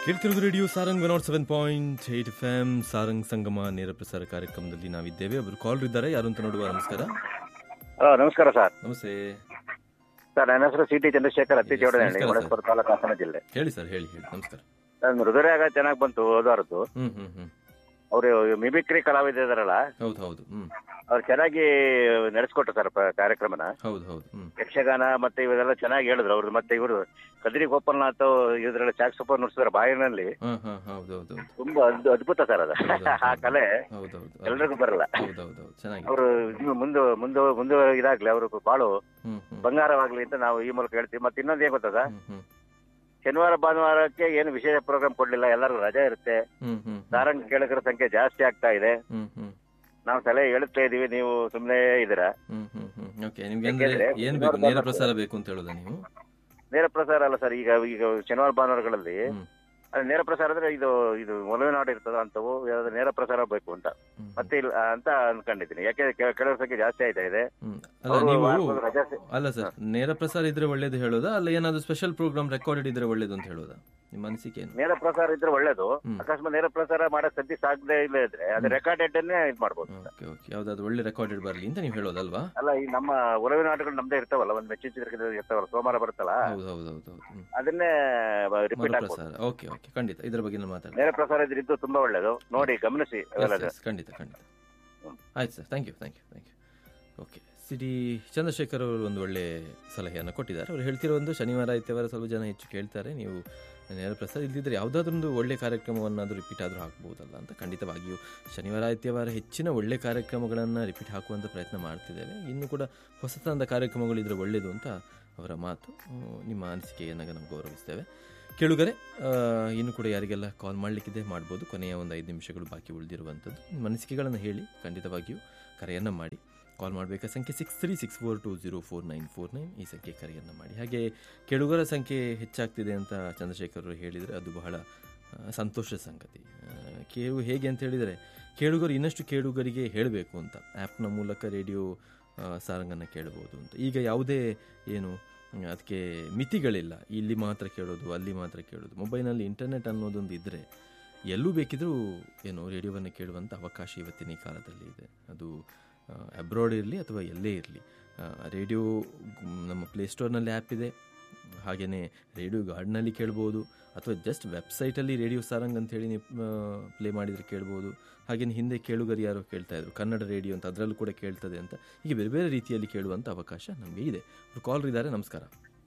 ಕೇಳ್ತಿರೋದು radio Sarang one seven point eight F M Sarang ಸಂಗಮ ನೇರ ಪ್ರಸಾರ ಕಾರ್ಯಕ್ರಮದಲ್ಲಿ ನಾವಿದ್ದೇವೆ ಒಬ್ರು ಕಾಲ್ ಇದ್ದಾರೆ ಯಾರು ಅಂತ ನೋಡುವ ನಮಸ್ಕಾರ ಹಲೋ ನಮಸ್ಕಾರ ಸರ್ ನಮಸ್ತೆ ಸರ್ ನನ್ನ ಹೆಸರು ಸಿ ಟಿ ಚಂದ್ರಶೇಖರ್ ಅತ್ತಿ ಚೌಡನಹಳ್ಳಿ ನಮಸ್ಕಾರ, ಹೊಳಸ್ಪುರ ತಾಲೂಕು ಹಾಸನ ಜಿಲ್ಲೆ ಹೇಳಿ ಸರ್ ಹೇಳಿ ಹೇಳಿ ನಮಸ್ಕಾರ ಸರ್ ಹೃದಯ ಚೆನ್ನಾಗಿ ಬಂತು ಹೋದವರದ್ದು ಹ್ಮ್ ಹ್ಮ್ ಹ್ಮ್ ಅವರು ಮಿಮಿಕ್ರಿ ಕಲಾವಿದ ಇದಾರಲ್ಲ ಹೌದು ಹೌದು ಹ್ಮ್ ಅವ್ರು ಚೆನ್ನಾಗಿ ನಡೆಸ್ಕೊಟ್ರು ಸರ್ ಪ- ಕಾರ್ಯಕ್ರಮನ ಹೌದು ಹೌದು ಹ್ಮ್ ಯಕ್ಷಗಾನ ಮತ್ತೆ ಇವೆಲ್ಲ ಚೆನ್ನಾಗಿ ಹೇಳಿದ್ರು ಅವ್ರು ಮತ್ತೆ ಇವರು ಕದ್ರಿ ಗೋಪಾಲನಾಥ್ ಇದ್ರಲ್ಲಿ ಚಾಕ್ ಸೂಪರ್ ನುಡಿಸಿದ್ರೆ ಬಾಯಿನಲ್ಲಿ ಹಾ ಹಾ ಹೌದು ಹೌದು ಹೌದು ತುಂಬಾ ಅದ್ಭು- ಅದ್ಭುತ ಸರ್ ಅದು ಆ ಕಲೆ ಹೌದು ಹೌದು ಎಲ್ರಿಗೂ ಬರಲ್ಲ ಹೌದು ಹೌದು ಹೌದು ಚೆನ್ನಾಗಿ ಅವರು ಇನ್ನು ಮುಂದೆ ಮುಂದೆ ಮುಂದೆ ಇದಾಗ್ಲಿ ಅವರು ಬಾಳು ಹ್ಮ್ ಹ್ಮ್ ಬಂಗಾರವಾಗ್ಲಿ ಅಂತ ನಾವು ಈ ಮೂಲಕ ಹೇಳ್ತೀವಿ ಮತ್ತೆ ಇನ್ನೊಂದು ಏನ್ ಗೊತ್ತದ ಹ್ಮ್ ಹ್ಮ್ ಶನಿವಾರ ಭಾನುವಾರಕ್ಕೆ ಏನು ವಿಶೇಷ ಪ್ರೋಗ್ರಾಮ್ ಕೊಡ್ಲಿಲ್ಲ ಎಲ್ಲರಿಗೂ ರಜೆ ಇರುತ್ತೆ ಹ್ಮ್ ಹ್ಮ್ ಸಾರಂಗ್ ಕೇಳಕರ ಸಂಖ್ಯೆ ಜಾಸ್ತಿ ಆಗ್ತಾ ಇದೆ ಹ್ಮ್ ಹ್ಮ್ ನಾವು ಸಲಹೆ ಹೇಳುತ್ತಾ ಇದೀವಿ ನೀವು ಸುಮ್ಮನೆ ಇದೀರಾ ಹ್ಮ್ ಹ್ಮ್ ಹ್ಮ್ ಓಕೆ ನಿಮ್ಗೆ ಅಂದ್ರೆ ಯಾಕೆಂದ್ರೆ ಏನ್ ಬೇಕು ನೇರ ಪ್ರಸಾರ ಬೇಕು ಅಂತ ಹೇಳೋದಾ ನೀವು ನೇರ ಪ್ರಸಾರ ಅಲ್ಲ ಸರ್ ಈಗ ಈಗ ಶನಿವಾರ ಭಾನುವಾರಗಳಲ್ಲಿ ಹ್ಮ್. ಅದು ನೇರ ಪ್ರಸಾರ ಅಂದ್ರೆ ಇದು ಇದು ಒಲವಿನ ನಾಡು ಇರ್ತದ ಅಂತವು ಯಾವ್ದು ನೇರ ಪ್ರಸಾರ ಬೇಕು ಅಂತ ಹ್ಮ್. ಮತ್ತೆ ಇಲ್ಲ ಅಂತ ಅನ್ಕೊಂಡಿದ್ದೀನಿ ಯಾಕೆ ಕೆಲವರ ಸಂಖ್ಯೆ ಜಾಸ್ತಿ ಆಯ್ತಾ ಇದೆ ಹ್ಮ್. ಅಲ್ಲ ಅವ್ರು ನೀವು ವಾರಕ್ಕೊಂದು ರಜೆ ಸಿ- ಅಲ್ಲ ಸರ್ ನೇರ ಪ್ರಸಾರ ಇದ್ರೆ ಒಳ್ಳೇದು ಹೇಳೋದಾ ಅಲ್ಲ ಏನಾದ್ರು ಸ್ಪೆಷಲ್ ಪ್ರೋಗ್ರಾಮ್ ರೆಕಾರ್ಡೆಡ್ ಇದ್ರೆ ಒಳ್ಳೇದು ಅಂತ ಹೇಳೋದಾ ನಿಮ್ಮ ಅನಿಸಿಕೆ ಏನು ನೇರ ಪ್ರಸಾರ ಇದ್ರೆ ಒಳ್ಳೇದು ಹ್ಮ್. ಅಕಸ್ಮಾತ್ ನೇರ ಪ್ರಸಾರ ಮಾಡಕ್ ಸದ್ಯ ಸಾಗದೆ ಇಲ್ಲ ಇದ್ರೆ ಅದು ರೆಕಾರ್ಡೆಡ್ ಅನ್ನೇ ಇದು ಮಾಡ್ಬೋದು ಓಕೆ ಓಕೆ ಯಾವ್ದಾದ್ರು ಒಳ್ಳೆ ರೆಕಾರ್ಡೆಡ್ ಬರಲಿ ಅಂತ ನೀವು ಹೇಳೋದಲ್ವಾ ಅಲ್ಲ ಈ ನಮ್ಮ ಒಲವಿನ ನಾಟಗಳು ನಮ್ದೇ ಇರ್ತಾವಲ್ಲ ಒಂದು ಮೆಚ್ಚಿನ ಚಿತ್ರಕಥೆ ಇರ್ತಾವಲ್ಲ ಸೋಮವಾರ ಬರುತ್ತಲ್ಲ ಹೌದು ಹೌದು ಹೌದು ಹೌದು ಹ್ಮ್. ಅದನ್ನೇ ರಿಪೀಟ್ ಆಗ್ಬೋದು ಮರುಪ್ರಸಾರ ಓಕೆ ಓಕೆ ಖಂಡಿತ ಇದ್ರ ಬಗ್ಗೆ ನಾವು ಮಾತಾಡೋಣ ನೇರ ಪ್ರಸಾರ ಇದ್ರಿದ್ದು ತುಂಬಾ ಒಳ್ಳೇದು ನೋಡಿ ಗಮನಿಸಿ ಅವೆಲ್ಲ Yes, yes, ಖಂಡಿತ ಖಂಡಿತ ಹ್ಮ್. ಆಯ್ತು sir thank you thank you thank you okay C D Chandrashekhar ಅವರು ಒಂದು ಒಳ್ಳೆ ಸಲಹೆಯನ್ನು ಕೊಟ್ಟಿದ್ದಾರೆ ಅವ್ರು ಹೇಳ್ತಿರೋ ಒಂದು ಶನಿವಾರ ಆದಿತ್ಯವಾರ ಸ್ವಲ್ಪ ಜನ ಹೆಚ್ಚು ಕೇಳ್ತಾರೆ ನೀವು ನೇರ ಪ್ರಸಾರ ಇಲ್ದಿದ್ರೆ ಯಾವುದಾದ್ರೊಂದು ಒಳ್ಳೆ ಕಾರ್ಯಕ್ರಮವನ್ನಾದರೂ ರಿಪೀಟ್ ಆದರೂ ಹಾಕ್ಬೋದಲ್ಲ ಅಂತ ಖಂಡಿತವಾಗಿಯೂ ಶನಿವಾರ ಆದಿತ್ಯವಾರ ಹೆಚ್ಚಿನ ಒಳ್ಳೆ ಕಾರ್ಯಕ್ರಮಗಳನ್ನು ರಿಪೀಟ್ ಹಾಕುವಂಥ ಪ್ರಯತ್ನ ಮಾಡ್ತಿದ್ದೇವೆ ಇನ್ನು ಕೂಡ ಹೊಸತನದ ಕಾರ್ಯಕ್ರಮಗಳಿದ್ರೆ ಒಳ್ಳೆಯದು ಅಂತ ಅವರ ಮಾತು ಹ್ಮ್, ನಿಮ್ಮ ಅನಿಸಿಕೆಯನ್ನು ನಾವು ಗೌರವಿಸ್ತೇವೆ ಕೇಳುಗರೆ ಆ, ಇನ್ನು ಕೂಡ ಯಾರಿಗೆಲ್ಲ ಕಾಲ್ ಮಾಡಲಿಕ್ಕಿದೆ ಮಾಡ್ಬೋದು ಕೊನೆಯ ಒಂದು ಐದು ನಿಮಿಷಗಳು ಬಾಕಿ ಉಳಿದಿರುವಂಥದ್ದು ನಿಮ್ಮ ಅನಿಸಿಕೆಗಳನ್ನು ಹೇಳಿ ಖಂಡಿತವಾಗಿಯೂ ಕರೆಯನ್ನು ಮಾಡಿ ಕಾಲ್ ಮಾಡಬೇಕಾದ ಸಂಖ್ಯೆ six three six four two zero four nine four nine ಈ ಸಂಖ್ಯೆ ಕರೆಯನ್ನು ಮಾಡಿ ಹಾಗೆ ಕೇಳುಗರ ಸಂಖ್ಯೆ ಹೆಚ್ಚಾಗ್ತಿದೆ ಅಂತ ಚಂದ್ರಶೇಖರ್ ಅವರು ಹೇಳಿದರೆ ಅದು ಬಹಳ ಆ, ಸಂತೋಷದ ಸಂಗತಿ ಆ, ಕೇಳು ಹೇಗೆ ಅಂತ ಹೇಳಿದರೆ ಕೇಳುಗರು ಇನ್ನಷ್ಟು ಕೇಳುಗರಿಗೆ ಹೇಳಬೇಕು ಅಂತ ಆ್ಯಪ್ನ ಮೂಲಕ ರೇಡಿಯೋ ಸಾರಂಗನ್ನು ಕೇಳಬಹುದು ಅಂತ ಈಗ ಯಾವುದೇ ಏನು ಅದಕ್ಕೆ ಮಿತಿಗಳಿಲ್ಲ ಇಲ್ಲಿ ಮಾತ್ರ ಕೇಳೋದು ಅಲ್ಲಿ ಮಾತ್ರ ಕೇಳೋದು ಮೊಬೈಲ್ನಲ್ಲಿ ಇಂಟರ್ನೆಟ್ ಅನ್ನೋದೊಂದು ಇದ್ದರೆ ಎಲ್ಲೂ ಬೇಕಿದ್ರೂ ಏನು ರೇಡಿಯೋವನ್ನು ಕೇಳುವಂಥ ಅವಕಾಶ ಇವತ್ತಿನ ಈ ಕಾಲದಲ್ಲಿ ಇದೆ ಅದು ಅಬ್ರಾಡ್ ಇರಲಿ ಅಥವಾ ಎಲ್ಲೇ ಇರಲಿ ರೇಡಿಯೋ ಮ್, ನಮ್ಮ ಪ್ಲೇಸ್ಟೋರ್ನಲ್ಲಿ ಆ್ಯಪ್ ಇದೆ ಹಾಗೆಯೇ ರೇಡಿಯೋ ಗಾರ್ಡ್ನಲ್ಲಿ ಕೇಳ್ಬೋದು ಅಥವಾ ಜಸ್ಟ್ ವೆಬ್ಸೈಟಲ್ಲಿ ರೇಡಿಯೋ ಸಾರಂಗ್ ಅಂತೇಳಿ ನೀವು ಪ್ಲೇ ಮಾಡಿದರೆ ಕೇಳ್ಬೋದು ಹಾಗೆಯೇ ಹಿಂದೆ ಕೇಳುಗರು ಯಾರೋ ಕೇಳ್ತಾ ಇದ್ರು ಕನ್ನಡ ರೇಡಿಯೋ ಅಂತ ಅದರಲ್ಲೂ ಕೂಡ ಕೇಳ್ತದೆ ಅಂತ ಹೀಗೆ ಬೇರೆ ಬೇರೆ ರೀತಿಯಲ್ಲಿ ಕೇಳುವಂಥ ಅವಕಾಶ ನಮಗೆ ಇದೆ ಕಾಲ್ ಇದ್ದಾರೆ ನಮಸ್ಕಾರ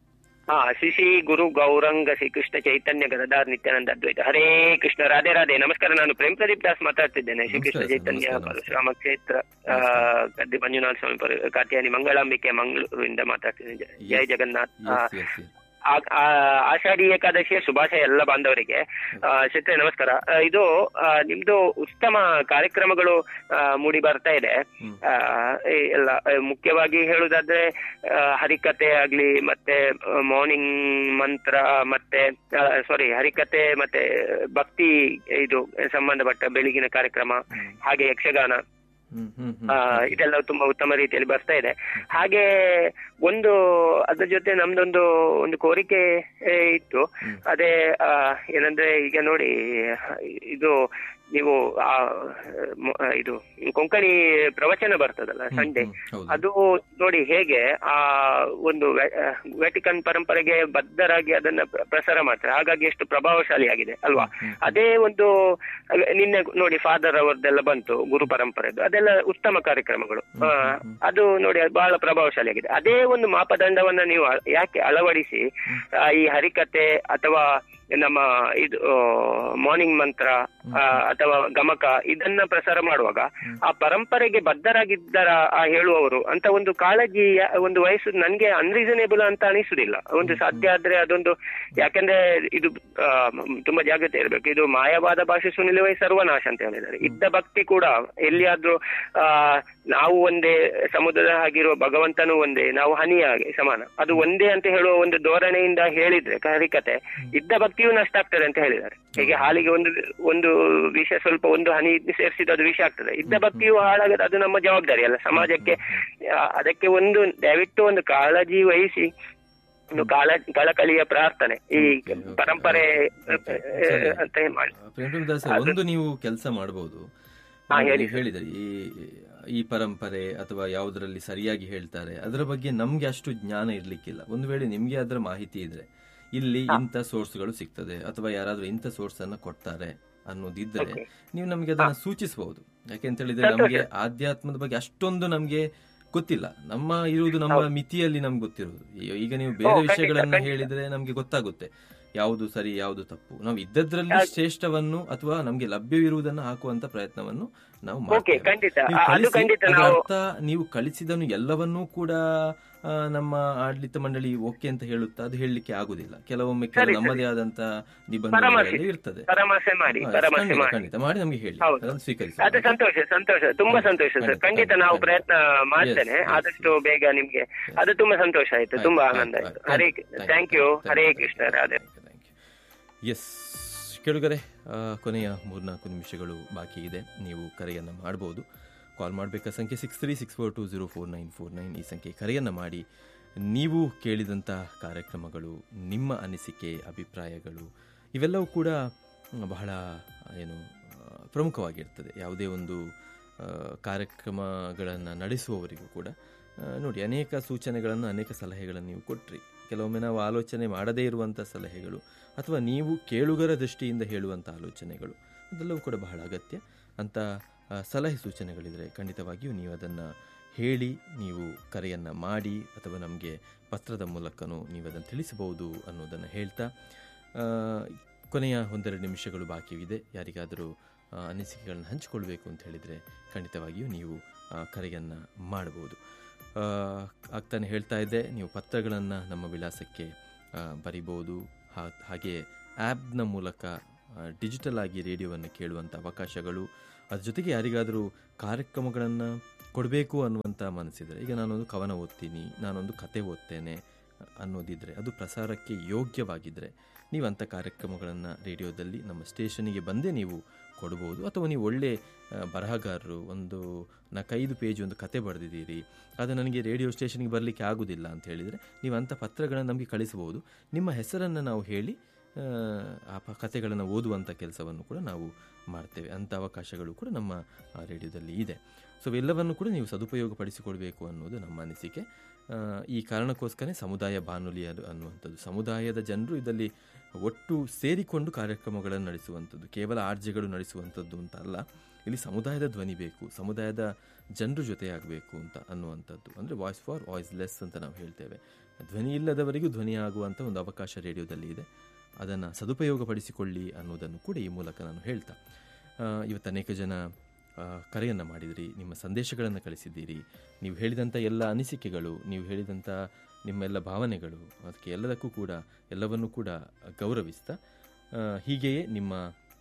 ಹಾ ಶ್ರೀ ಗುರು ಗೌರಂಗ ಶ್ರೀಕೃಷ್ಣ ಚೈತನ್ಯ ಗದದಾರ್ ನಿತ್ಯಾನಂದ ಅದ್ವೈತ ಹರೇ ಕೃಷ್ಣ ರಾಧೆ ರಾಧೆ ನಮಸ್ಕಾರ ನಾನು ಪ್ರೇಮ್ ಪ್ರದೀಪ್ ದಾಸ್ ಮಾತಾಡ್ತಿದ್ದೇನೆ ಶ್ರೀಕೃಷ್ಣ ನಮಸ್ಕಾರ ಸರ್, ಚೈತನ್ಯ ನಮಸ್ಕಾರ, ಪರಶುರಾಮ ಕ್ಷೇತ್ರ ಆ, ಗದ್ದೆ ಮಂಜುನಾಥ ಸ್ವಾಮಿ ಪರ- ಕಾತ್ಯಾನಿ ಮಂಗಳಾಂಬಿಕೆ ಮಂಗಳೂರಿಂದ ಮಾತಾಡ್ತಿದ್ದೇನೆ ಜ- ಜಯ Yes. ಜಗನ್ನಾಥ್ ಆ, ಎಸ್ ಎಸ್ ಎಸ್ ಆ- ಆ- ಆಷಾಢಿ ಏಕಾದಶಿಯ ಶುಭಾಶಯ ಎಲ್ಲ ಬಾಂಧವರಿಗೆ ಆ, ಶ್ರೀಕೃಷ್ಣ ನಮಸ್ಕಾರ ಆ, ಇದು ಆ, ನಿಮ್ದು ಉತ್ತಮ ಕಾರ್ಯಕ್ರಮಗಳು ಆ, ಮೂಡಿ ಬರ್ತಾ ಇದೆ ಹ್ಮ್. ಆ, ಈ ಎಲ್ಲ ಆ, ಮುಖ್ಯವಾಗಿ ಹೇಳುದಾದ್ರೆ ಆ, ಹರಿಕತೆ ಆಗ್ಲಿ ಮತ್ತೆ ಮಾರ್ನಿಂಗ್ ಮಂತ್ರ ಮತ್ತೆ ಸಾರಿ ಹರಿಕತೆ ಮತ್ತೆ ಭಕ್ತಿ ಇದು ಸಂಬಂಧಪಟ್ಟ ಬೆಳಗಿನ ಕಾರ್ಯಕ್ರಮ ಹಾಗೆ ಯಕ್ಷಗಾನ ಹ್ಮ್ ಹ್ಮ್ ಆ, ಹ್ಮ್ ಇದೆಲ್ಲ ತುಂಬಾ ಉತ್ತಮ ರೀತಿಯಲ್ಲಿ ಬರ್ತಾ ಇದೆ ಹಾಗೆ ಒಂದು ಅದ್ರ ಜೊತೆ ನಮ್ದೊಂದು ಒಂದು ಕೋರಿಕೆ ಏ, ಇತ್ತು ಹ್ಮ್. ಅದೇ ಆ, ಏನಂದ್ರೆ ಈಗ ನೋಡಿ ಇದು ನೀವು ಆ ಮ- ಇದು ಕೊಂಕಣಿ ಪ್ರವಚನ ಬರ್ತದಲ್ಲ ಹ್ಮ್, ಸಂಡೆ ಹ್ಮ್, ಹೌದು. ಅದು ನೋಡಿ ಹೇಗೆ ಆ ಒಂದು ವ್ಯಾಟಿಕನ್ ಪರಂಪರೆಗೆ ಬದ್ಧರಾಗಿ ಅದನ್ನ ಪ್ರ- ಪ್ರಸಾರ ಮಾಡ್ತಾರೆ ಹಾಗಾಗಿ ಎಷ್ಟು ಪ್ರಭಾವಶಾಲಿಯಾಗಿದೆ ಅಲ್ವಾ ಹ್ಮ್, ಅದೇ ಒಂದು ಅಹ್, ನಿನ್ನೆ ನೋಡಿ ಫಾದರ್ ಅವರದ್ದೆಲ್ಲ ಬಂತು ಗುರು ಪರಂಪರೆದು ಅದೆಲ್ಲ ಉತ್ತಮ ಕಾರ್ಯಕ್ರಮಗಳು ಹ್ಮ್, ಆ, ಹ್ಮ್, ಹ್ಮ್. ಅದು ನೋಡಿ ಅದು ಬಹಳ ಪ್ರಭಾವಶಾಲಿಯಾಗಿದೆ ಅದೇ ಒಂದು ಮಾಪದಂಡವನ್ನ ನೀವು ಅ- ಯಾಕೆ ಅಳವಡಿಸಿ ಆ, ಈ ಹರಿಕತೆ ಅಥವಾ ನಮ್ಮ ಇದು ಮಾರ್ನಿಂಗ್ ಮಂತ್ರ ಆ, ಅಥವಾ ಗಮಕ ಇದನ್ನ ಪ್ರಸಾರ ಮಾಡುವಾಗ ಆ ಪರಂಪರೆಗೆ ಬದ್ಧರಾಗಿದ್ದರ ಆ ಹೇಳುವವರು ಅಂತ ಒಂದು ಕಾಳಜಿ ಯಾ- ಒಂದು ವಯಸ್ಸು ನನ್ಗೆ ಅನ್ರೀಸನೇಬಲ್ ಅಂತ ಅನಿಸುದಿಲ್ಲ ಒಂದು ಸಾಧ್ಯ ಆದ್ರೆ ಅದೊಂದು ಯಾಕಂದ್ರೆ ಇದು ಆ, ಮ್, ತುಂಬಾ ಜಾಗ್ರತೆ ಇರಬೇಕು ಇದು ಮಾಯವಾದ ಭಾಷೆ ಸುನಿಲವೇ ಸರ್ವನಾಶ ಅಂತ ಹೇಳಿದ್ದಾರೆ ಇದ್ದ ಭಕ್ತಿ ಕೂಡ ಎಲ್ಲಿಯಾದ್ರೂ ಆ ನಾವು ಒಂದೇ ಸಮುದ್ರದ ಹಾಗಿರುವ ಭಗವಂತನು ಒಂದೇ ನಾವು ಹನಿಯ ಹಾಗೆ ಸಮಾನ ಅದು ಒಂದೇ ಅಂತ ಹೇಳುವ ಒಂದು ಧೋರಣೆಯಿಂದ ಹೇಳಿದ್ರೆ ಹರಿಕತೆ ಇದ್ದ ಭಕ್ತಿಯೂ ನಷ್ಟ ಆಗ್ತದೆ ಅಂತ ಹೇಳಿದ್ದಾರೆ ಹೇಗೆ ಹಾಲಿಗೆ ಒಂದು ಒಂದು ವಿಷ ಸ್ವಲ್ಪ ಒಂದು ಹನಿ ಸೇರಿಸಿದ ಅದು ವಿಷ ಆಗ್ತದೆ ಇದ್ದ ಭಕ್ತಿಯು ಹಾಳಾಗದು ಅದು ನಮ್ಮ ಜವಾಬ್ದಾರಿ ಅಲ್ಲ ಸಮಾಜಕ್ಕೆ ಆ, ಅದಕ್ಕೆ ಒಂದು ದಯವಿಟ್ಟು ಒಂದು ಕಾಳಜಿ ವಹಿಸಿ ಒಂದು ಕಾಲ ಕಳಕಳಿಯ ಪ್ರಾರ್ಥನೆ ಈ Okay, okay. ಪರಂಪರೆ Okay. ಆ, ಸರಿ. ಅಂತ ಏನ್ ಮಾಡಿ ಪ್ರೇಮ್ ದಾಸ್ ಒಂದು ನೀವು ಕೆಲಸ ಮಾಡಬಹುದು ಹಾ, ಹೇಳಿ. ಹೇಳಿದ್ರಿ ಈ ಈ ಪರಂಪರೆ ಅಥವಾ ಯಾವುದರಲ್ಲಿ ಸರಿಯಾಗಿ ಹೇಳ್ತಾರೆ ಅದರ ಬಗ್ಗೆ ನಮ್ಗೆ ಅಷ್ಟು ಜ್ಞಾನ ಇರ್ಲಿಕ್ಕಿಲ್ಲ ಒಂದು ವೇಳೆ ನಿಮ್ಗೆ ಅದರ ಮಾಹಿತಿ ಇದ್ರೆ ಇಲ್ಲಿ ಇಂಥ ಸೋರ್ಸ್ಗಳು ಸಿಗ್ತದೆ ಅಥವಾ ಯಾರಾದ್ರೂ ಇಂಥ ಸೋರ್ಸ್ ಅನ್ನ ಕೊಡ್ತಾರೆ ಅನ್ನೋದಿದ್ದರೆ Okay. ನೀವು ನಮಗೆ ಅದನ್ನ ಸೂಚಿಸಬಹುದು ಯಾಕೆಂತ ಹೇಳಿದ್ರೆ ನಮಗೆ ಆಧ್ಯಾತ್ಮದ ಬಗ್ಗೆ ಅಷ್ಟೊಂದು ನಮ್ಗೆ ಗೊತ್ತಿಲ್ಲ ನಮ್ಮ ಇರುವುದು ನಮ್ಮ ಮಿತಿಯಲ್ಲಿ ನಮ್ಗೆ ಗೊತ್ತಿರುವುದು ಈ- ಈಗ ನೀವು ಬೇರೆ ಖಂಡಿತ, ವಿಷಯಗಳನ್ನ ಖಂಡಿತ. ಹೇಳಿದ್ರೆ ನಮ್ಗೆ ಗೊತ್ತಾಗುತ್ತೆ ಯಾವುದು ಸರಿ ಯಾವುದು ತಪ್ಪು ನಾವು ಇದ್ದದ್ರಲ್ಲಿ ಶ್ರೇಷ್ಠವನ್ನು ಅಥವಾ ನಮ್ಗೆ ಲಭ್ಯವಿರುವುದನ್ನು ಹಾಕುವಂತ ಪ್ರಯತ್ನವನ್ನು ನಾವು ಓಕೆ ಮಾಡ್ತೇವೆ ಖಂಡಿತ ನೀವು ಆ, ಅದು ಕಳಿಸಿ, ಖಂಡಿತ ಅದರ ನಾವು ಅರ್ಥ ನೀವು ಕಳಿಸಿದನು ಎಲ್ಲವನ್ನೂ ಕೂಡ ಆ, ನಮ್ಮ ಆಡಳಿತ ಮಂಡಳಿ ಓಕೆ ಅಂತ ಹೇಳುತ್ತಾ ಅದು ಹೇಳಲಿಕ್ಕೆ ಆಗುದಿಲ್ಲ ಕೆಲವೊಮ್ಮೆ ಕೆಲವು ಸರಿ, ನಮ್ಮದೇ ಆದಂತ ಪರಾಮರ್ಶೆ. ನಿಬಂಧನೆಗಳಲ್ಲಿ ಇರ್ತದೆ ಪರಾಮರ್ಶೆ ಮಾಡಿ ಹಾ, ಪರಾಮರ್ಶೆ ಖಂಡಿತ, ಮಾಡಿ ಖಂಡಿತ ಮಾಡಿ ನಮಗೆ ಹೇಳಿ ಹೌದು. ಅದನ್ನು ಸ್ವೀಕರಿಸಿ ಅದು ಸಂತೋಷ ಸಂತೋಷ ತುಂಬಾ ಸಂತೋಷ ಸರ್ ಖಂಡಿತ, ಖಂಡಿತ ಖಂಡಿತ, ನಾವು ಖಂಡಿತ. ಪ್ರಯತ್ನ ಮಾಡ್ತೇನೆ Yes, yes, ಆದಷ್ಟು ಬೇಗ ನಿಮ್ಗೆ ಅದು ತುಂಬಾ ಸಂತೋಷ ಆಯ್ತು ತುಂಬಾ ಆನಂದ ಆಯ್ತು Hare thank you Hare Krishna Radhe yes ಕೇಳುಗರೆ ಆ, ಕೊನೆಯ ಮೂರ್ನಾಲ್ಕು ನಿಮಿಷಗಳು ಬಾಕಿ ಇದೆ ನೀವು ಕರೆಯನ್ನು ಮಾಡಬಹುದು ಕಾಲ್ ಮಾಡಬೇಕಾ ಸಂಖ್ಯೆ six three six four two zero four nine four nine ಈ ಸಂಖ್ಯೆ ಕರೆಯನ್ನು ಮಾಡಿ ನೀವು ಕೇಳಿದಂಥ ಕಾರ್ಯಕ್ರಮಗಳು ನಿಮ್ಮ ಅನಿಸಿಕೆ ಅಭಿಪ್ರಾಯಗಳು ಇವೆಲ್ಲವೂ ಕೂಡ ಮ್, ಬಹಳ ಏನು ಆ, ಪ್ರಮುಖವಾಗಿರ್ತದೆ ಯಾವುದೇ ಒಂದು ಕಾರ್ಯಕ್ರಮಗಳನ್ನು ನಡೆಸುವವರಿಗೂ ಕೂಡ ಆ, ನೋಡಿ ಅನೇಕ ಸೂಚನೆಗಳನ್ನು ಅನೇಕ ಸಲಹೆಗಳನ್ನು ನೀವು ಕೊಟ್ರಿ ಕೆಲವೊಮ್ಮೆ ನಾವು ಆಲೋಚನೆ ಮಾಡದೇ ಇರುವಂಥ ಸಲಹೆಗಳು ಅಥವಾ ನೀವು ಕೇಳುಗರ ದೃಷ್ಟಿಯಿಂದ ಹೇಳುವಂಥ ಆಲೋಚನೆಗಳು ಅದೆಲ್ಲವೂ ಕೂಡ ಬಹಳ ಅಗತ್ಯ ಅಂತ ಆ, ಸಲಹೆ ಸೂಚನೆಗಳಿದ್ರೆ ಖಂಡಿತವಾಗಿಯೂ ನೀವು ಅದನ್ನು ಹೇಳಿ ನೀವು ಕರೆಯನ್ನು ಮಾಡಿ ಅಥವಾ ನಮಗೆ ಪತ್ರದ ಮೂಲಕನೂ ನೀವು ಅದನ್ನು ತಿಳಿಸಬಹುದು ಅನ್ನೋದನ್ನು ಹೇಳ್ತಾ ಆ, ಕೊನೆಯ ಒಂದೆರಡು ನಿಮಿಷಗಳು ಬಾಕಿವಿದೆ ಯಾರಿಗಾದರೂ ಆ, ಅನಿಸಿಕೆಗಳನ್ನು ಹಂಚಿಕೊಳ್ಬೇಕು ಅಂತ ಹೇಳಿದರೆ ಖಂಡಿತವಾಗಿಯೂ ನೀವು ಕರೆಯನ್ನು ಮಾಡಬಹುದು ಆ, ಆಗ್ತಾನೆ ಹೇಳ್ತಾ ಇದ್ದೆ ನೀವು ಪತ್ರಗಳನ್ನು ನಮ್ಮ ವಿಳಾಸಕ್ಕೆ ಆ, ಬರಿಬೋದು ಹಾ- ಹಾಗೆ ಆ್ಯಪ್ನ ಮೂಲಕ ಡಿಜಿಟಲ್ ಆಗಿ ರೇಡಿಯೋವನ್ನು ಕೇಳುವಂಥ ಅವಕಾಶಗಳು ಅದ್ರ ಜೊತೆಗೆ ಯಾರಿಗಾದರೂ ಕಾರ್ಯಕ್ರಮಗಳನ್ನು ಕೊಡಬೇಕು ಅನ್ನುವಂಥ ಮನಸ್ಸಿದ್ರೆ ಈಗ ನಾನೊಂದು ಕವನ ಓದ್ತೀನಿ ನಾನೊಂದು ಕತೆ ಓದ್ತೇನೆ ಅನ್ನೋದಿದ್ರೆ ಅದು ಪ್ರಸಾರಕ್ಕೆ ಯೋಗ್ಯವಾಗಿದ್ದರೆ ನೀವು ಅಂಥ ಕಾರ್ಯಕ್ರಮಗಳನ್ನು ರೇಡಿಯೋದಲ್ಲಿ ನಮ್ಮ ಸ್ಟೇಷನಿಗೆ ಬಂದೇ ನೀವು ಕೊಡ್ಬೋದು ಅಥವಾ ನೀವು ಒಳ್ಳೆ ಆ, ಬರಹಗಾರರು ಒಂದು ನಾಲ್ಕೈದು ಪೇಜ್ ಒಂದು ಕತೆ ಬರೆದಿದ್ದೀರಿ ಅದು ನನಗೆ ರೇಡಿಯೋ ಸ್ಟೇಷನ್ಗೆ ಬರಲಿಕ್ಕೆ ಆಗೋದಿಲ್ಲ ಅಂತ ಹೇಳಿದರೆ ನೀವು ಅಂಥ ಪತ್ರಗಳನ್ನು ನಮಗೆ ಕಳಿಸಬಹುದು ನಿಮ್ಮ ಹೆಸರನ್ನು ನಾವು ಹೇಳಿ ಆ, ಆ ಪ ಕತೆಗಳನ್ನು ಓದುವಂಥ ಕೆಲಸವನ್ನು ಕೂಡ ನಾವು ಮಾಡ್ತೇವೆ ಅಂಥ ಅವಕಾಶಗಳು ಕೂಡ ನಮ್ಮ ಆ, ರೇಡಿಯೋದಲ್ಲಿ ಇದೆ ಸೊ ಎಲ್ಲವನ್ನು ಕೂಡ ನೀವು ಸದುಪಯೋಗಪಡಿಸಿಕೊಳ್ಬೇಕು ಅನ್ನೋದು ನಮ್ಮ ಅನಿಸಿಕೆ ಆ, ಈ ಕಾರಣಕ್ಕೋಸ್ಕರ ಸಮುದಾಯ ಬಾನುಲಿ ಅದು ಅನ್ನುವಂಥದ್ದು ಸಮುದಾಯದ ಜನರು ಇದರಲ್ಲಿ ಒಟ್ಟು ಸೇರಿಕೊಂಡು ಕಾರ್ಯಕ್ರಮಗಳನ್ನು ನಡೆಸುವಂಥದ್ದು ಕೇವಲ ಆರ್ಜೆಗಳು ನಡೆಸುವಂಥದ್ದು ಅಂತ ಅಲ್ಲ ಇಲ್ಲಿ ಸಮುದಾಯದ ಧ್ವನಿ ಬೇಕು ಸಮುದಾಯದ ಜನರು ಜೊತೆಯಾಗಬೇಕು ಅಂತ ಅನ್ನುವಂಥದ್ದು ಅಂದರೆ ವಾಯ್ಸ್ ಫಾರ್ ವಾಯ್ಸ್ ಲೆಸ್ ಅಂತ ನಾವು ಹೇಳ್ತೇವೆ ಧ್ವನಿ ಇಲ್ಲದವರಿಗೂ ಧ್ವನಿ ಆಗುವಂಥ ಒಂದು ಅವಕಾಶ ರೇಡಿಯೋದಲ್ಲಿ ಇದೆ ಅದನ್ನು ಸದುಪಯೋಗಪಡಿಸಿಕೊಳ್ಳಿ ಅನ್ನೋದನ್ನು ಕೂಡ ಈ ಮೂಲಕ ನಾನು ಹೇಳ್ತಾ ಆ, ಇವತ್ತು ಅನೇಕ ಜನ ಕರೆಯನ್ನು ಮಾಡಿದಿರಿ ನಿಮ್ಮ ಸಂದೇಶಗಳನ್ನು ಕಳಿಸಿದ್ದೀರಿ ನೀವು ಹೇಳಿದಂಥ ಎಲ್ಲ ಅನಿಸಿಕೆಗಳು ನೀವು ಹೇಳಿದಂಥ ನಿಮ್ಮೆಲ್ಲ ಭಾವನೆಗಳು ಅದಕ್ಕೆ ಎಲ್ಲದಕ್ಕೂ ಕೂಡ ಎಲ್ಲವನ್ನೂ ಕೂಡ ಗೌರವಿಸ್ತಾ ಆ, ಹೀಗೆಯೇ ನಿಮ್ಮ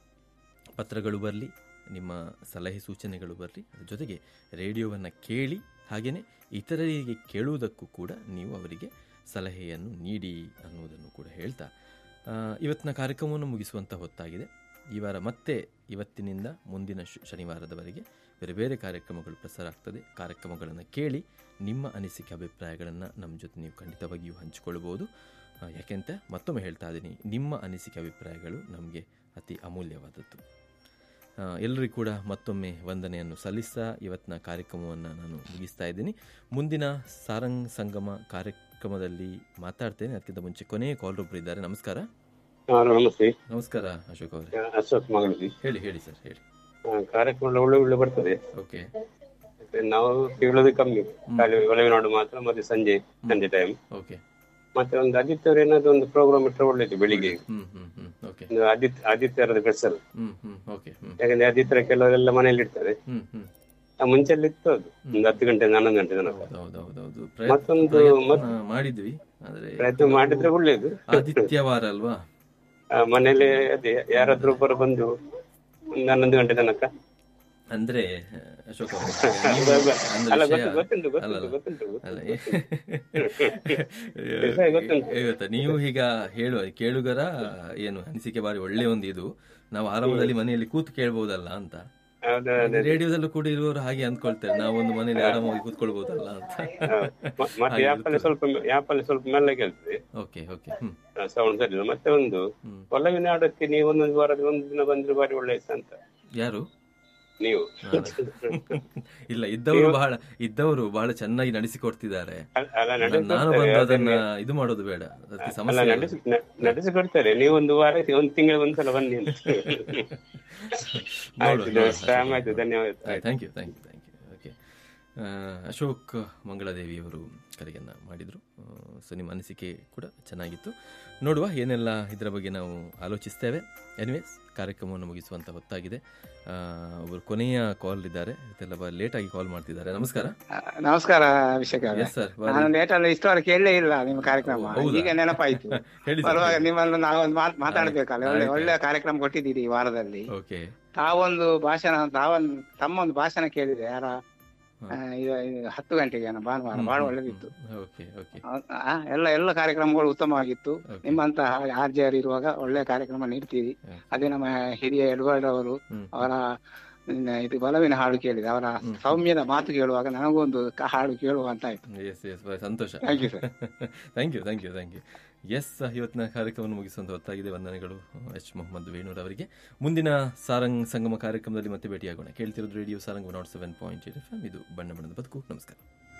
ಪತ್ರಗಳು ಬರಲಿ ನಿಮ್ಮ ಸಲಹೆ ಸೂಚನೆಗಳು ಬರಲಿ ಅದ್ರ ಜೊತೆಗೆ ರೇಡಿಯೋವನ್ನು ಕೇಳಿ ಹಾಗೆಯೇ ಇತರರಿಗೆ ಕೇಳುವುದಕ್ಕೂ ಕೂಡ ನೀವು ಅವರಿಗೆ ಸಲಹೆಯನ್ನು ನೀಡಿ ಅನ್ನುವುದನ್ನು ಕೂಡ ಹೇಳ್ತಾ ಆ, ಇವತ್ತಿನ ಕಾರ್ಯಕ್ರಮವನ್ನು ಮುಗಿಸುವಂಥ ಹೊತ್ತಾಗಿದೆ ಈ ವಾರ ಮತ್ತೆ ಇವತ್ತಿನಿಂದ ಮುಂದಿನ ಶು- ಶನಿವಾರದವರೆಗೆ ಬೇರೆ ಬೇರೆ ಕಾರ್ಯಕ್ರಮಗಳು ಪ್ರಸಾರ ಆಗ್ತದೆ ಕಾರ್ಯಕ್ರಮಗಳನ್ನು ಕೇಳಿ ನಿಮ್ಮ ಅನಿಸಿಕೆ ಅಭಿಪ್ರಾಯಗಳನ್ನು ನಮ್ಮ ಜೊತೆ ನೀವು ಖಂಡಿತವಾಗಿಯೂ ಹಂಚಿಕೊಳ್ಬೋದು ಆ, ಯಾಕೆಂತ ಮತ್ತೊಮ್ಮೆ ಹೇಳ್ತಾ ಇದ್ದೀನಿ ನಿಮ್ಮ ಅನಿಸಿಕೆ ಅಭಿಪ್ರಾಯಗಳು ನಮಗೆ ಅತಿ ಅಮೂಲ್ಯವಾದದ್ದು ಆ, ಎಲ್ಲರಿಗೂ ಕೂಡ ಮತ್ತೊಮ್ಮೆ ವಂದನೆಯನ್ನು ಸಲ್ಲಿಸ್ತಾ ಇವತ್ತಿನ ಕಾರ್ಯಕ್ರಮವನ್ನು ನಾನು ಮುಗಿಸ್ತಾ ಇದ್ದೀನಿ ಮುಂದಿನ ಸಾರಂಗ್ ಸಂಗಮ ಕಾರ್ಯಕ್ರಮದಲ್ಲಿ ಮಾತಾಡ್ತೇನೆ ಅದಕ್ಕಿಂತ ಮುಂಚೆ ಕೊನೆಯ ಕಾಲ್ ಒಬ್ಬರು ಇದ್ದಾರೆ ನಮಸ್ಕಾರ ಹಾ, ನಮಸ್ತೆ ನಮಸ್ಕಾರ ಅಶೋಕ್ ಅವರೇ ಅಶೋಕ್ ಮಗಳದಿ ಹೇಳಿ ಹೇಳಿ ಸರ್ ಹೇಳಿ ಕಾರ್ಯಕ್ರಮ ಒಳ್ಳೆ ಒಳ್ಳೆ ಬರ್ತದೆ ಓಕೆ ಮತ್ತೆ ನಾವು ಕೇಳೋದು ಕಮ್ಮಿ ಖಾಲಿ ಒಳಗಿನಾಡು ಮಾತ್ರ ಮತ್ತೆ ಸಂಜೆ ಸಂಜೆ ಟೈಮ್ ಓಕೆ ಮತ್ತೆ ಒಂದು ಆದಿತ್ಯವಾರ ಏನಾದ್ರು ಒಂದು ಪ್ರೋಗ್ರಾಮ್ ಇಟ್ಟರೆ ಒಳ್ಳೇದು ಬೆಳಿಗ್ಗೆ ಹ್ಮ್ ಹ್ಮ್ ಹ್ಮ್ ಓಕೆ ಒಂದು ಆದಿತ್ಯ ಆದಿತ್ಯವಾರದ ಸ್ಪೆಷಲ್ ಹ್ಮ್ ಹ್ಮ್ ಓಕೆ ಹ್ಮ್ ಯಾಕಂದ್ರೆ ಆದಿತ್ಯವಾರ ಕೆಲವರೆಲ್ಲ ಮನೆಯಲ್ಲಿ ಇರ್ತಾರೆ ಹ್ಮ್ ಹ್ಮ್ ಆ ಮುಂಚೆಲ್ಲ ಇತ್ತು ಅದು ಒಂದು ಹತ್ತು ಗಂಟೆ ಹನ್ನೊಂದು ಗಂಟೆ ತನಕ ಹೌದೌದೌದು ಮತ್ತೊಂದು ಪ್ರಯತ್ನ ಮಾಡಿದ್ವಿ ಆದ್ರೆ ಪ್ರಯತ್ನ ಮಾಡಿದ್ರೆ ಒಳ್ಳೇದು ಆದಿತ್ಯವಾರ ಅಲ್ವಾ ಆ, ಮನೇಲಿ ಅದೇ ಯಾರಾದ್ರೂ ಒಬ್ಬರು ಬಂದು ಒಂದು ಹನ್ನೊಂದು ಗಂಟೆ ತನಕ ಅಂದ್ರೆ ಅಶೋಕ್ ಅವರೇ, ಅಲ್ಲ, ನೀವು ಅಲ್ಲ, ಅಂದ ಅಲ್ಲ, ವಿಷಯ- ಗೊತ್ತುಂಟು, ಗೊತ್ತುಂಟು, ಅಲ್ಲ, ಗೊತ್ತುಂಟು, ಅಲ್ಲ, ಗೊತ್ತುಂಟು, ಅಲ್ಲ, ವಿಷಯ ಗೊತ್ತುಂಟು. ಇವತ್ತ ನೀವು ಈಗ ಹೇಳುವ ಕೇಳುಗರ ಏನು ಅನಿಸಿಕೆ ಬಾರಿ ಒಳ್ಳೆ ಒಂದು ಇದು ನಾವು ಆರಂಭದಲ್ಲಿ ಮನೆಯಲ್ಲಿ ಕೂತು ಕೇಳ್ಬೋದಲ್ಲ ಅಂತ ಅದೇ ಅದೇ ರೇಡಿಯೋದಲ್ಲೂ ಕೂಡ ಇರುವವರು ಹಾಗೆ ಅಂದ್ಕೊಳ್ತಾರೆ ನಾವೊಂದು ಮನೇಲಿ ಆರಾಮಾಗಿ ಕೂತ್ಕೊಳ್ಬಹುದಲ್ಲ ಅಂತ ಮ- ಮತ್ತೆ ಯಾಪಲ್ಲಿ ಸ್ವಲ್ಪ ಯಾಪಲ್ಲಿ ಸ್ವಲ್ಪ ಮೆಲ್ಲ ಕೇಳ್ತದೆ ಓಕೆ ಓಕೆ ಹ್ಮ್ ಸೌಂಡ್ ಸರಿ ಇಲ್ಲ. ಮತ್ತೆ ಒಂದು ಹ್ಮ್. ಒಲವಿನ ಆಡಕ್ಕೆ ನೀವು ಒಂದೊಂದು ವಾರದಲ್ಲಿ ಒಂದು ದಿನ ಬಂದ್ರೆ ಬಾರಿ ಒಳ್ಳೆ ಇತ್ತು ಅಂತ ಯಾರು ನೀವು ಇಲ್ಲ ಇದ್ದವರು ಬಹಳ ಇದ್ದವರು ಬಹಳ ಚೆನ್ನಾಗಿ ನಡೆಸಿಕೊಡ್ತಿದ್ದಾರೆ ಅಲ್ಲ- ಅಲ್ಲ ನಾನು ನಡೆಸಿಕೊಡ್ತಾರೆ ಬಂದು ಅದನ್ನ- ಅದನ್ನ ಇದು ಮಾಡೋದು ಬೇಡ ಅದಕ್ಕೆ ಅಲ್ಲ ಸಮಸ್ಯೆ ನಡೆಸಿ ನ- ನಡೆಸಿಕೊಡ್ತಾರೆ ನೀವು ಒಂದು ವಾರ ಒಂದು ತಿಂಗಳು ಒಂದ್ಸಲ ಬನ್ನಿ ಅಂತ ಆಯ್ತು ಶ್ಯಾಮ್ ಆಯ್ತು ಧನ್ಯವಾದ thank you thank you thank you okay Ashok ಮಂಗಳದೇವಿಯವರು ಕರೆಯನ್ನು ಮಾಡಿದರು ಸೊ ನಿಮ್ಮ ಅನಿಸಿಕೆ ಕೂಡ ಚೆನ್ನಾಗಿತ್ತು ನೋಡುವ ಏನೆಲ್ಲ ಇದರ ಬಗ್ಗೆ ನಾವು ಆಲೋಚಿಸ್ತೇವೆ ಎನಿವೇಸ್ ಕಾರ್ಯಕ್ರಮವನ್ನು ಮುಗಿಸುವಂಥ ಹೊತ್ತಾಗಿದೆ ಆ, ಒಬ್ಬರು ಕೊನೆಯ ಕಾಲ್ ಇದ್ದಾರೆ ಇದೆಲ್ಲ ಲೇಟಾಗಿ ಕಾಲ್ ಮಾಡ್ತಿದ್ದಾರೆ ನಮಸ್ಕಾರ ನಮಸ್ಕಾರ ಅಭಿಷೇಕ್ ಅವರೇ ಎಸ್ ಸರ್ ನಾನು ಲೇಟಲ್ಲಿ ಇಷ್ಟವರೆಗೆ ಕೇಳಲೇ ಇಲ್ಲ ನಿಮ್ಮ ಕಾರ್ಯಕ್ರಮ ಹೌದಾ? ಈಗ ನೆನಪಾಯ್ತು ಹೇಳಿ ಬರುವಾಗ ನಿಮ್ಮನ್ನು ನಾವೊಂದು ಮಾತ್ ಮಾತಾಡ್ಬೇಕಲ್ಲ ಒಳ್ಳೆ ಒಳ್ಳೆ ಕಾರ್ಯಕ್ರಮ ಕೊಟ್ಟಿದ್ದೀರಿ ಈ ವಾರದಲ್ಲಿ ಓಕೆ ತಾವೊಂದು ಭಾಷಣ ತಾವೊಂದು ತಮ್ಮೊಂದು ಭಾಷಣ ಕೇಳಿದೆ ಯಾರ ಆ, ಇದು ಇದು ಹತ್ತು ಗಂಟೆಗೆ ಏನೋ ಭಾನುವಾರ ಬಹಳ ಒಳ್ಳೆದಿತ್ತು ಓಕೆ ಓಕೆ ಆ, ಎಲ್ಲ ಎಲ್ಲ ಕಾರ್ಯಕ್ರಮಗಳು ಉತ್ತಮವಾಗಿತ್ತು Okay. ನಿಮ್ಮಂತಹ ಆರ್ ಜೆ ಇರುವಾಗ ಒಳ್ಳೆ ಕಾರ್ಯಕ್ರಮ ನೀಡ್ತೀರಿ Okay. ಅದೇ ನಮ್ಮ ಹಿರಿಯ ಎಡ್ವರ್ಡ್ ಅವರು ಹ್ಮ್. ಅವರ ಇನ್ನ ಇದು ಬಲವಿನ ಹಾಡು ಕೇಳಿದೆ ಅವರ ಸೌಮ್ಯದ ಮಾತು ಕೇಳುವಾಗ ನನಗೊಂದು ಕ- ಹಾಡು ಕೇಳುವ ಅಂತ ಆಯ್ತು ಎಸ್ ಎಸ್ ಸಂತೋಷ Thank you, sir. Thank you thank you thank you yes ಇವತ್ತಿನ ಕಾರ್ಯಕ್ರಮವನ್ನು ಮುಗಿಸುವಂತ ಹೊತ್ತಾಗಿದೆ ವಂದನೆಗಳು ಎಚ್ ಮೊಹಮ್ಮದ್ ವೇಣೂರ್ ಅವರಿಗೆ ಮುಂದಿನ ಸಾರಂಗ್ ಸಂಗಮ ಕಾರ್ಯಕ್ರಮದಲ್ಲಿ ಮತ್ತೆ ಭೇಟಿಯಾಗೋಣ ಕೇಳ್ತಿರೋದು ರೇಡಿಯೋ ಸಾರಂಗ್ ನಾಟ್ ಸೆವೆನ್ ಪಾಯಿಂಟ್ ಏಟ್ ಎಫ್ ಇದು ಬಣ್ಣ ಬಣ್ಣದ ಬದುಕು ನಮಸ್ಕಾರ